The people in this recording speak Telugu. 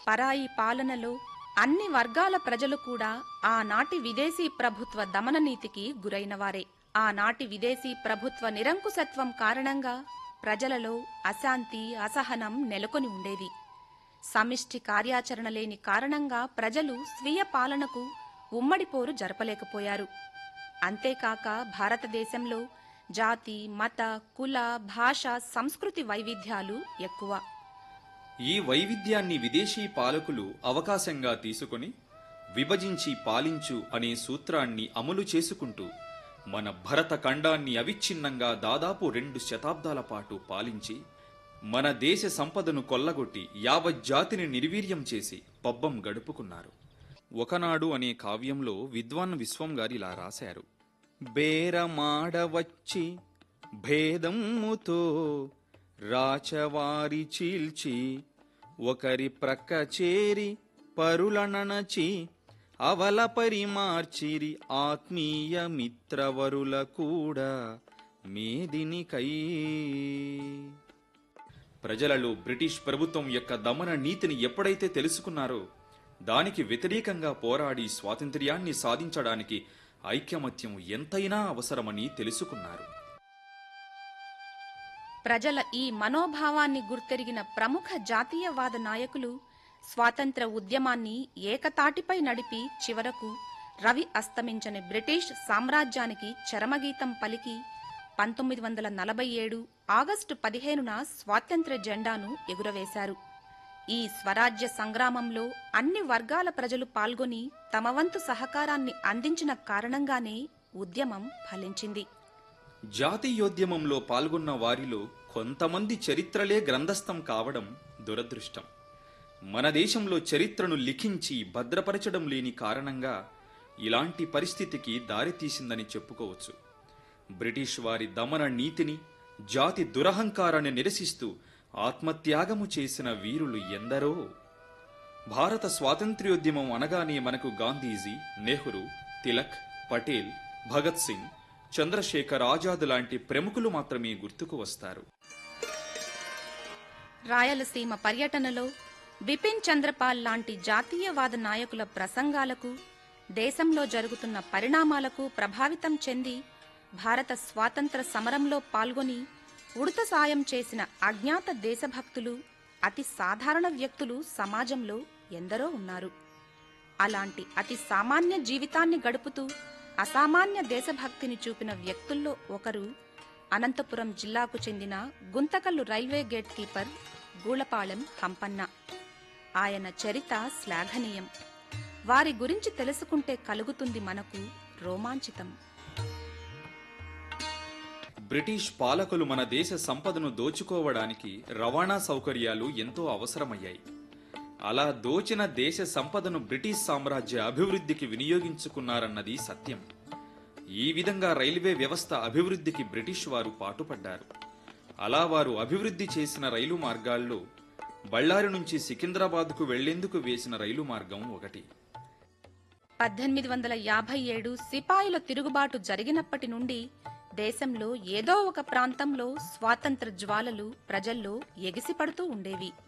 పరాయి పాలనలో అన్ని వర్గాల ప్రజలు కూడా ఆనాటి విదేశీ ప్రభుత్వ దమన నీతికి గురైనవారే ఆనాటి విదేశీ ప్రభుత్వ నిరంకుశత్వం కారణంగా ప్రజలలో అశాంతి అసహనం నెలకొని ఉండేది సమిష్టి కార్యాచరణ లేని కారణంగా ప్రజలు స్వీయ పాలనకు ఉమ్మడి పోరు జరపలేకపోయారు అంతేకాక భారతదేశంలో జాతి మత కుల భాష సంస్కృతి వైవిధ్యాలు ఎక్కువ ఈ వైవిధ్యాన్ని విదేశీ పాలకులు అవకాశంగా తీసుకొని విభజించి పాలించు అనే సూత్రాన్ని అమలు చేసుకుంటూ మన భరత ఖండాన్ని అవిచ్ఛిన్నంగా దాదాపు రెండు శతాబ్దాల పాటు పాలించి మన దేశ సంపదను కొల్లగొట్టి యావత్ జాతిని నిర్వీర్యం చేసి పబ్బం గడుపుకున్నారు ఒకనాడు అనే కావ్యంలో విద్వాన్ విశ్వం గారిలా రాశారు బేరమాడవచ్చి భేదమ్ముతో రాచవారి చీల్చి ఒకరి ప్రక్క చేరి పరులననచి అవల పరిమార్చిరి ఆత్మీయ మిత్రవరుల కూడా మేదినికై ప్రజలలో బ్రిటిష్ ప్రభుత్వం యొక్క దమన నీతిని ఎప్పుడైతే తెలుసుకున్నారో దానికి వ్యతిరేకంగా పోరాడి స్వాతంత్ర్యాన్ని సాధించడానికి ఐకమత్యం ఎంతైనా అవసరమని తెలుసుకున్నారు ప్రజల ఈ మనోభావాన్ని గుర్తెరిగిన ప్రముఖ జాతీయవాద నాయకులు స్వాతంత్ర ఉద్యమాన్ని ఏకతాటిపై నడిపి చివరకు రవి అస్తమించని బ్రిటిష్ సామ్రాజ్యానికి చరమగీతం పలికి పంతొమ్మిది వందల నలభై ఏడు ఆగస్టు పదిహేనున స్వాతంత్ర్య జెండాను ఎగురవేశారు ఈ స్వరాజ్య సంగ్రామంలో అన్ని వర్గాల ప్రజలు పాల్గొని తమ వంతు సహకారాన్ని అందించిన కారణంగానే ఉద్యమం ఫలించింది జాతీయోద్యమంలో పాల్గొన్న వారిలో కొంతమంది చరిత్రలే గ్రంథస్థం కావడం దురదృష్టం మన దేశంలో చరిత్రను లిఖించి భద్రపరచడం లేని కారణంగా ఇలాంటి పరిస్థితికి దారితీసిందని చెప్పుకోవచ్చు బ్రిటిష్ వారి దమన నీతిని జాతి దురహంకారాన్ని నిరసిస్తూ ఆత్మత్యాగము చేసిన వీరులు ఎందరో భారత స్వాతంత్ర్యోద్యమం అనగానే మనకు గాంధీజీ నెహ్రూ తిలక్ పటేల్ భగత్ సింగ్ చంద్రశేఖర్ ఆజాద్ లాంటి ప్రముఖులు మాత్రమే గుర్తుకు వస్తారు రాయలసీమ పర్యటనలో బిపిన్ చంద్రపాల్ లాంటి జాతీయవాద నాయకుల ప్రసంగాలకు దేశంలో జరుగుతున్న పరిణామాలకు ప్రభావితం చెంది భారత స్వాతంత్ర సమరంలో పాల్గొని ఉడత సాయం చేసిన అజ్ఞాత దేశభక్తులు అతి సాధారణ వ్యక్తులు సమాజంలో ఎందరో ఉన్నారు అలాంటి అతి సామాన్య జీవితాన్ని గడుపుతూ అసామాన్య దేశభక్తిని చూపిన వ్యక్తుల్లో ఒకరు అనంతపురం జిల్లాకు చెందిన Guntakal railway gate keeper Goolapalem Hampanna ఆయన చరిత శ్లాఘనీయం వారి గురించి తెలుసుకుంటే కలుగుతుంది మనకు రోమాంచితం బ్రిటిష్ పాలకులు మన దేశ సంపదను దోచుకోవడానికి రవాణా సౌకర్యాలు ఎంతో అవసరమయ్యాయి అలా దోచిన దేశ సంపదను బ్రిటిష్ సామ్రాజ్య అభివృద్ధికి వినియోగించుకున్నారన్నది సత్యం ఈ విధంగా రైల్వే వ్యవస్థ అభివృద్ధికి బ్రిటిష్ వారు పాటుపడ్డారు అలా వారు అభివృద్ధి చేసిన రైలు మార్గాల్లో బళ్ళారి నుంచి సికింద్రాబాద్కు వెళ్లేందుకు వేసిన రైలు మార్గం ఒకటి పద్దెనిమిది వందల యాభై ఏడు సిపాయిల తిరుగుబాటు జరిగినప్పటి నుండి దేశంలో ఏదో ఒక ప్రాంతంలో స్వాతంత్ర జ్వాలలు ప్రజల్లో ఎగిసిపడుతూ ఉండేవి